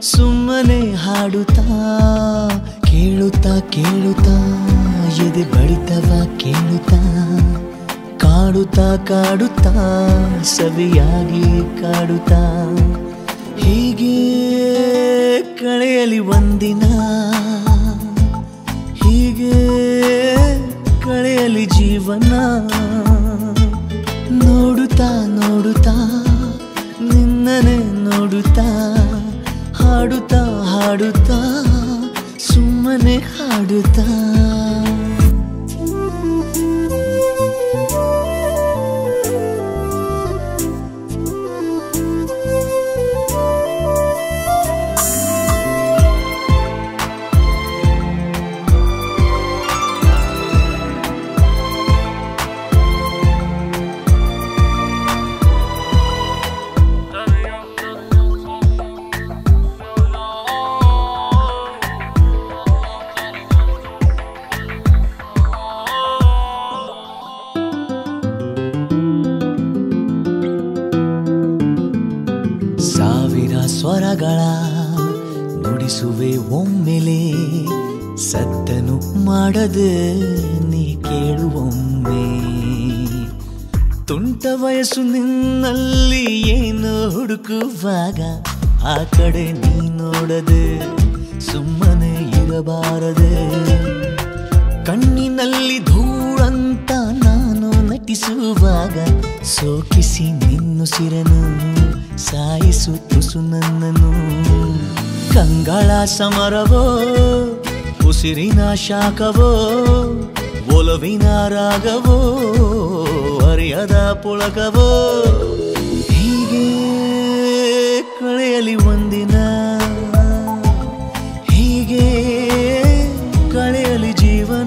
ಸುಮ್ಮನೆ ಹಾಡುತ್ತಾ ಕೇಳುತ್ತಾ ಕೇಳುತ್ತಾ ಎದೆ ಬಡಿತವ ಕೇಳುತ್ತಾ ಕಾಡುತ್ತಾ ಕಾಡುತ್ತಾ ಸವಿಯಾಗಿ ಕಾಡುತ್ತಾ ಹೀಗೆ ಕಳೆಯಲಿ ಒಂದಿನ ಹೀಗೆ ಕಳೆಯಲಿ ಜೀವನ ನೋಡುತ್ತಾ ನೋಡುತ್ತಾ ನಿನ್ನನೆ ನೋಡುತ್ತಾ ಹಾಡುತ್ತಾ ಹಾಡುತ್ತಾ ಸುಮ್ಮನೆ ಹಾಡುತ್ತಾ ಸಾವಿರ ಸ್ವರಗಳ ನುಡಿಸುವೆ ಒಮ್ಮೆಲೆ ಸತ್ತನು ಮಾಡದೆ ನೀ ಕೇಳುವೊಮ್ಮೆ ತುಂಟ ವಯಸ್ಸು ನಿನ್ನಲ್ಲಿ ಏನು ಹುಡುಕುವಾಗ ಆ ಕಡೆ ನೀ ನೋಡದೆ ಸುಮ್ಮನೆ ಇರಬಾರದೆ ಕಣ್ಣಿನಲ್ಲಿ ಧೂಳಂತ ನಾನು ನಟಿಸುವಾಗ ಸೋಕಿಸಿ ನಿನ್ನುಸಿರನು ಸಾಯಿಸು ತುಸು ನನ್ನನು ಕಂಗಳ ಸಮರವೋ ಉಸಿರಿನ ಶಾಖವೋ ಒಲವಿನ ರಾಗವೋ ಅರಿಯದ ಪುಳಕವೋ ಹೀಗೆ ಕಳೆಯಲಿ ಒಂದಿನ ಹೀಗೆ ಕಳೆಯಲಿ ಜೀವನ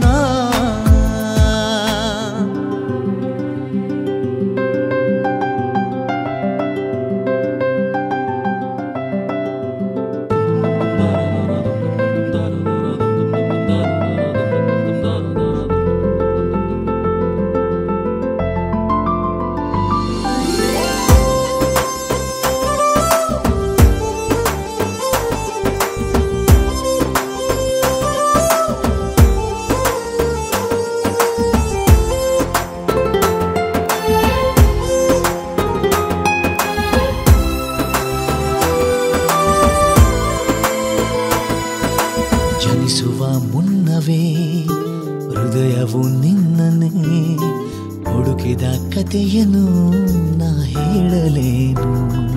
ಜನಿಸುವ ಮುನ್ನವೇ ಹೃದಯವು ನಿನ್ನನ್ನೇ ಹುಡುಕಿದ ಕಥೆಯನ್ನು ನಾ ಹೇಳಲೇನು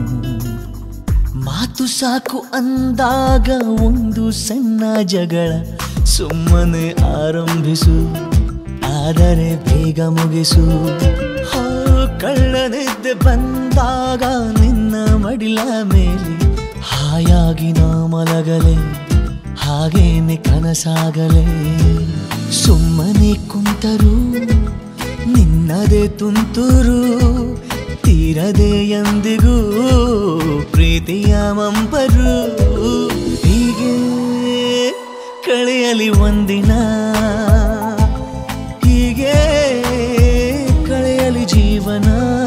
ಮಾತು ಸಾಕು ಅಂದಾಗ ಒಂದು ಸಣ್ಣ ಜಗಳ ಸುಮ್ಮನೆ ಆರಂಭಿಸು ಆದರೆ ಬೇಗ ಮುಗಿಸು ಹೋ ಕಳ್ಳನಿದ್ದೆ ಬಂದಾಗ ನಿನ್ನ ಮಡಿಲ ಮೇಲೆ ಹಾಯಾಗಿ ನಾ ಮಲಗಲೆ ಹಾಗೇನೆ ಕನಸಾಗಲೇ ಸುಮ್ಮನೆ ಕುಂತರು ನಿನ್ನದೇ ತುಂತುರು ತೀರದೆ ಎಂದಿಗೂ ಪ್ರೀತಿಯ ಮಂಪರು ಹೀಗೆ ಕಳೆಯಲಿ ಒಂದಿನ ಹೀಗೆ ಕಳೆಯಲಿ ಜೀವನ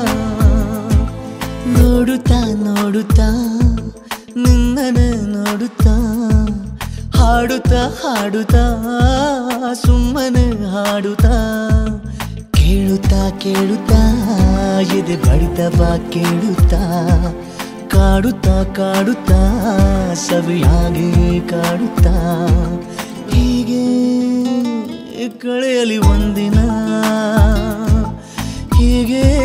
ನೋಡುತ್ತಾ ನೋಡುತ್ತಾ ನಿನ್ನನೆ ನೋಡುತ್ತಾ ಹಾಡುತ್ತಾ ಹಾಡುತ್ತಾ ಸುಮ್ಮನೆ ಹಾಡುತ್ತಾ ಕೇಳುತ್ತಾ ಕೇಳುತ್ತಾ ಎದೆ ಬಡಿತವ ಕೇಳುತ್ತಾ ಕಾಡುತ್ತಾ ಕಾಡುತ್ತಾ ಸವಿಯಾಗಿ ಕಾಡುತ್ತಾ ಹೀಗೆ ಕಳೆಯಲಿ ಒಂದಿನ ಹೀಗೆ